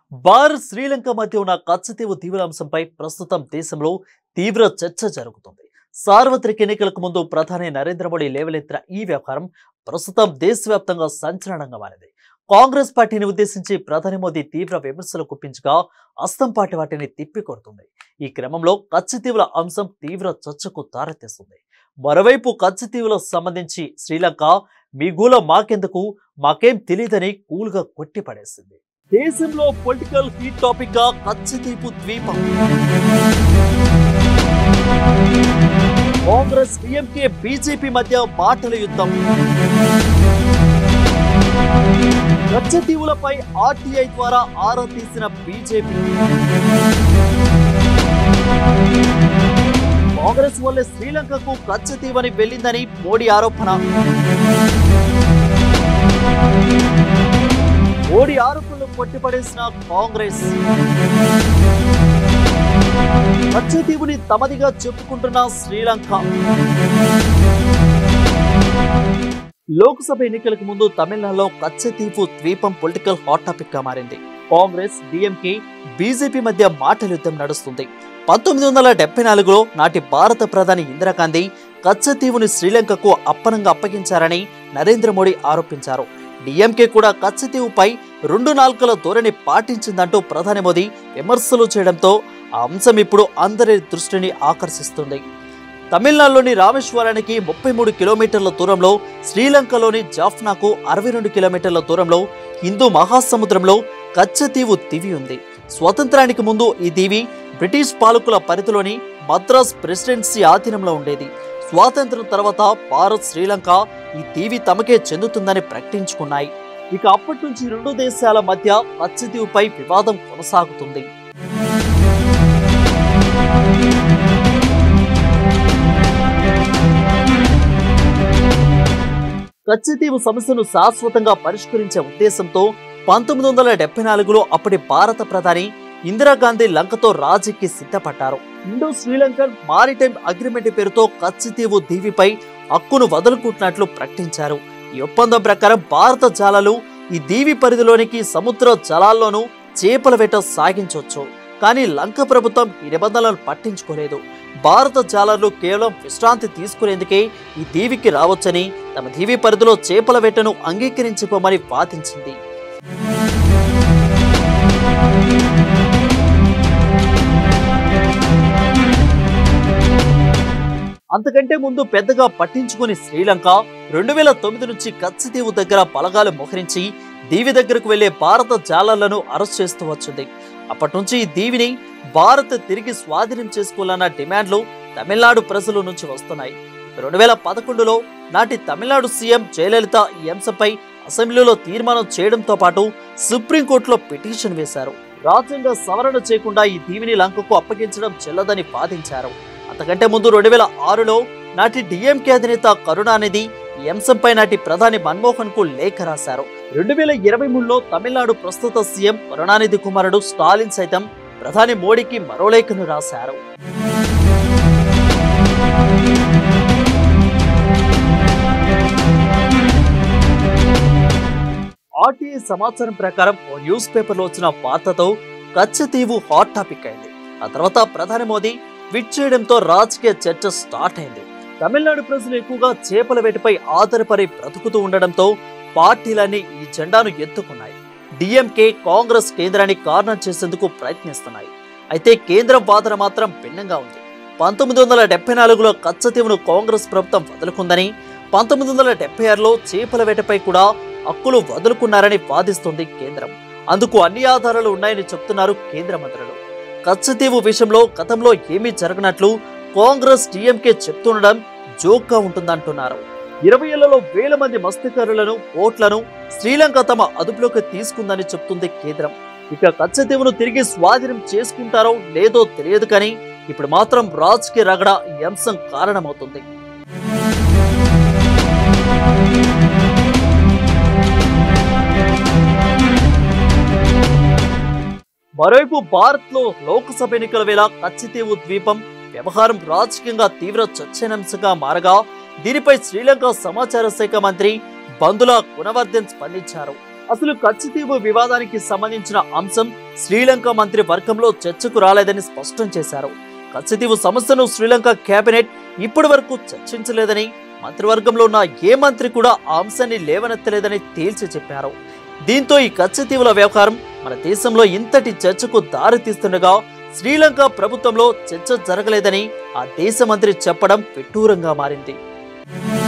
భారత్ శ్రీలంక మధ్య ఉన్న కచ్చతీవు తీవ్ర అంశంపై ప్రస్తుతం దేశంలో తీవ్ర చర్చ జరుగుతుంది సార్వత్రిక ఎన్నికలకు ముందు ప్రధాని నరేంద్ర మోడీ లేవలెత్తిన ఈ వ్యవహారం ప్రస్తుతం దేశవ్యాప్తంగా సంచలనంగా మారింది కాంగ్రెస్ పార్టీని ఉద్దేశించి ప్రధాని మోదీ తీవ్ర విమర్శలు కుప్పించగా అస్తంపాటి వాటిని తిప్పికొడుతుంది ఈ క్రమంలో కచ్చతీవుల అంశం తీవ్ర చర్చకు దారితీస్తుంది మరోవైపు కచ్చతీవులకు సంబంధించి శ్రీలంక మీ గూల మాకెందుకు మాకేం తెలియదని కూల్గా కొట్టిపడేసింది దేశంలో పొలిటికల్ హీట్ టాపిక్ గా కచ్చతీపు ద్వీపం కాంగ్రెస్ డిఎంకే బీజేపీ మధ్య మాటల యుద్ధం కచ్చతీవులపై ఆర్టీఐ ద్వారా ఆరా తీసిన బీజేపీ కాంగ్రెస్ వల్లే శ్రీలంకకు కచ్చతీవని వెళ్ళిందని మోడీ ఆరోపణ మోడీ ఆరోపణలు కొట్టిపడేసిన కాంగ్రెస్ కచ్చతీవుని తమదిగా చెప్పుకుంటున్న శ్రీలంక లోక్సభ ఎన్నికలకు ముందు తమిళనాడులో కచ్చతీపు ద్వీపం పొలిటికల్ హాట్ టాపిక్ గా మారింది కాంగ్రెస్ డిఎంకే బీజేపీ మధ్య మాటల యుద్ధం నడుస్తుంది పంతొమ్మిది వందల డెబ్బై నాలుగులో నాటి భారత ప్రధాని ఇందిరాగాంధీ కచ్చతీవుని శ్రీలంకకు అప్పనంగా అప్పగించారని నరేంద్ర మోడీ ఆరోపించారు డిఎంకే కూడా కచ్చతీవుపై రెండు నాలుకల ధోరణి పాటించిందంటూ ప్రధాని మోదీ విమర్శలు చేయడంతో ఆ అంశం ఇప్పుడు అందరి దృష్టిని ఆకర్షిస్తుంది తమిళనాడులోని రామేశ్వరానికి ముప్పై మూడు కిలోమీటర్ల దూరంలో శ్రీలంకలోని జాఫ్నాకు అరవై రెండు కిలోమీటర్ల దూరంలో హిందూ మహాసముద్రంలో కచ్చతీవు దివి ఉంది స్వతంత్రానికి ముందు ఈ దీవి బ్రిటిష్ పాలకుల పరిధిలోని మద్రాస్ ప్రెసిడెన్సీ ఆధీనంలో ఉండేది స్వాతంత్రం తర్వాత భారత్ శ్రీలంక ఈ దీవి తమకే చెందుతుందని ప్రకటించుకున్నాయి ఇక అప్పటి నుంచి రెండు దేశాల మధ్య కచ్చతీవుపై వివాదం కొనసాగుతుంది కచ్చతీవు సమస్యను శాశ్వతంగా పరిష్కరించే ఉద్దేశంతో పంతొమ్మిది వందల డెబ్బై నాలుగులో అప్పటి భారత ప్రధాని ఇందిరాగాంధీ లంకతో రాజీకి సిద్ధపడ్డారు ఇండో శ్రీలంకన్ మారిటైమ్ అగ్రిమెంట్ పేరుతో కచ్చతీవు దీవిపై హక్కును వదులుకుంటున్నట్లు ప్రకటించారు ఈ ఒప్పందం ప్రకారం భారత జాలలు ఈ దీవి పరిధిలోనికి సముద్ర జలాల్లోనూ చేపల వేట సాగించవచ్చు కానీ లంక ప్రభుత్వం ఈ నిబంధనలను పట్టించుకోలేదు భారత జాలర్లు కేవలం విశ్రాంతి తీసుకునేందుకే ఈ దీవికి రావచ్చని తమ దీవి పరిధిలో చేపల వేటను అంగీకరించుకోమని వాదించింది అంతకంటే ముందు పెద్దగా పట్టించుకుని శ్రీలంక రెండు వేల తొమ్మిది నుంచి కచ్చతీవు దగ్గర బలగాలు మోహరించి దీవి దగ్గరకు వెళ్లే భారత జాలర్లను అరెస్ట్ చేస్తూ వచ్చింది అప్పటి నుంచి ఈ దీవిని భారత్ తిరిగి స్వాధీనం చేసుకోవాలన్న డిమాండ్లు తమిళనాడు ప్రజల నుంచి వస్తున్నాయి రెండు వేల పదకొండులో నాటి తమిళనాడు సీఎం జయలలిత ఈ అంశంపై అసెంబ్లీలో తీర్మానం చేయడంతో పాటు సుప్రీంకోర్టులో పిటిషన్ వేశారు రాజ్యాంగ సవరణ చేయకుండా ఈ దీవిని లంకకు అప్పగించడం చెల్లదని వాదించారు అంతకంటే ముందు రెండు వేల ఆరులో నాటి డిఎంకే అధినేత కరుణానిధి ఈ అంశంపై నాటి ప్రధాని మన్మోహన్ కు లేఖ రాశారు రెండు వేల ఇరవై మూడులో తమిళనాడు ప్రస్తుత సీఎం కరుణానిధి కుమారుడు స్టాలిన్ సైతం ప్రధాని మోడీకి మరో లేఖను రాశారు ఆర్టీఐ సమాచారం ప్రకారం ఓ న్యూస్ పేపర్లో వచ్చిన వార్తతో కచ్చతీవు హాట్ టాపిక్ అయింది ఆ తర్వాత ప్రధాని మోదీ ట్వీట్ చేయడంతో రాజకీయ చర్చ స్టార్ట్ అయింది తమిళనాడు ప్రజలు ఎక్కువగా చేపల వేటపై ఆధారపడి బ్రతుకుతూ ఉండడంతో పార్టీలన్నీ ఈ జెండాను ఎత్తుకున్నాయి డిఎంకే కాంగ్రెస్ కేంద్రాన్ని కారణం చేసేందుకు ప్రయత్నిస్తున్నాయి అయితే కేంద్రం వాదన మాత్రం భిన్నంగా ఉంది పంతొమ్మిది వందల డెబ్బై నాలుగులో కచ్చతీవును కాంగ్రెస్ ప్రభుత్వం వదులుకుందని పంతొమ్మిది వందల డెబ్బై ఆరులో చేపల వేటపై కూడా హక్కులు వదులుకున్నారని వాదిస్తుంది కేంద్రం అందుకు అన్ని ఆధారాలు ఉన్నాయని చెప్తున్నారు కేంద్ర మంత్రులు కచ్చతీవు విషయంలో గతంలో ఏమీ జరగనట్లు కాంగ్రెస్ డిఎంకే చెప్తుండడం జోక్గా ఉంటుందంటున్నారు ఇరవై ఏళ్లలో వేల మంది మత్స్యకారులను ఓట్లను శ్రీలంక తమ అదుపులోకి తీసుకుందని చెప్తుంది కేంద్రం ఇక కచ్చతీవును తిరిగి స్వాధీనం చేసుకుంటారో లేదో తెలియదు కానీ ఇప్పుడు మాత్రం రాజకీయ రగడ ఈ అంశం కారణమవుతుంది మరోవైపు భారత్ లో లోక్సభ ఎన్నికల వేళ కచ్చితీవు ద్వీపం వ్యవహారం రాజకీయంగా తీవ్ర చర్చనీయాంశంగా మారగా దీనిపై శ్రీలంక సమాచార శాఖ మంత్రి బందుల గుణవర్ధన్ స్పందించారు అసలు కచ్చితీవు వివాదానికి సంబంధించిన అంశం శ్రీలంక మంత్రి వర్గంలో చర్చకు రాలేదని స్పష్టం చేశారు కచ్చితీవు సమస్యను శ్రీలంక కేబినెట్ ఇప్పటి వరకు చర్చించలేదని మంత్రివర్గంలో ఉన్న ఏ మంత్రి కూడా ఆ అంశాన్ని లేవనెత్తలేదని తేల్చి చెప్పారు దీంతో ఈ కచ్చితీవుల వ్యవహారం మన దేశంలో ఇంతటి చర్చకు దారితీస్తుండగా శ్రీలంక ప్రభుత్వంలో చర్చ జరగలేదని ఆ దేశ మంత్రి చెప్పడం విడ్డూరంగా మారింది